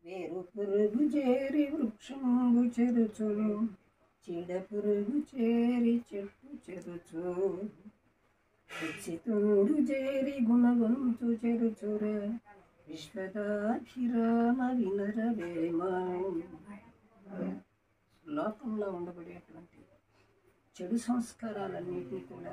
వేరు పురుగు చేరి వృక్షంబు చెరుచును చీడ పురుగు చేరి చెట్టు చెరుచు చితుండు చేరి గుణగొంతు చెరుచుర విశ్వదాభిరామ వినరవేమ లోకంలో ఉండబడేటువంటి చెడు సంస్కారాలన్నింటినీ కూడా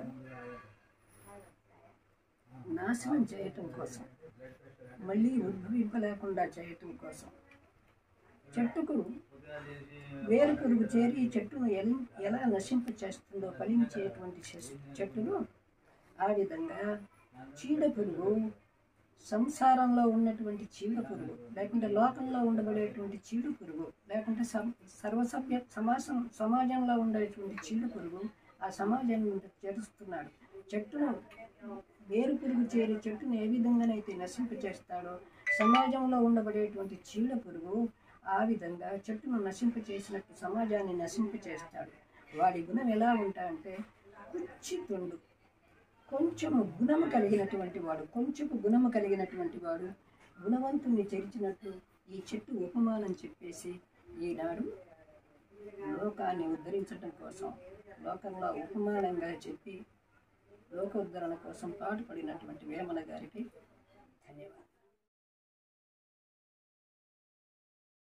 నాశనం చేయటం కోసం మళ్ళీ ఉద్భవింప లేకుండా చేయటం కోసం చెట్టుకు వేరు పురుగు చేరి ఈ చెట్టును ఎలా ఎలా నశింప చేస్తుందో ఫలించేటువంటి చె- చెట్టును ఆ విధంగా చీడ పురుగు సంసారంలో ఉన్నటువంటి చీడ పురుగు లేకుంటే లోకంలో ఉండబడేటువంటి చీడు పురుగు లేకుంటే సం- సర్వసభ్య సమాజం సమాజంలో ఉండేటువంటి చీడు పురుగు ఆ సమాజాన్ని చేరుస్తున్నాడు చెట్టును వేరు పురుగు చేరి చెట్టును ఏ విధంగానైతే నశింప చేస్తాడో సమాజంలో ఉండబడేటువంటి చీడ పురుగు ఆ విధంగా చెట్టును నశింప చేసినట్టు సమాజాన్ని నశింప చేస్తాడు వాడి గుణం ఎలా ఉంటాడంటే కుచ్చితుండు కొంచెము గుణము కలిగినటువంటి వాడు కొంచెము గుణము కలిగినటువంటి వాడు గుణవంతుణ్ణి చేర్చినట్లు ఈ చెట్టు ఉపమానం చెప్పేసి ఈనాడు లోకాన్ని ఉద్ధరించడం కోసం లోకంలో ఉపమానంగా చెప్పి లోకోద్ధరణ కోసం పాటుపడినటువంటి వేమన గారికి ధన్యవాదాలు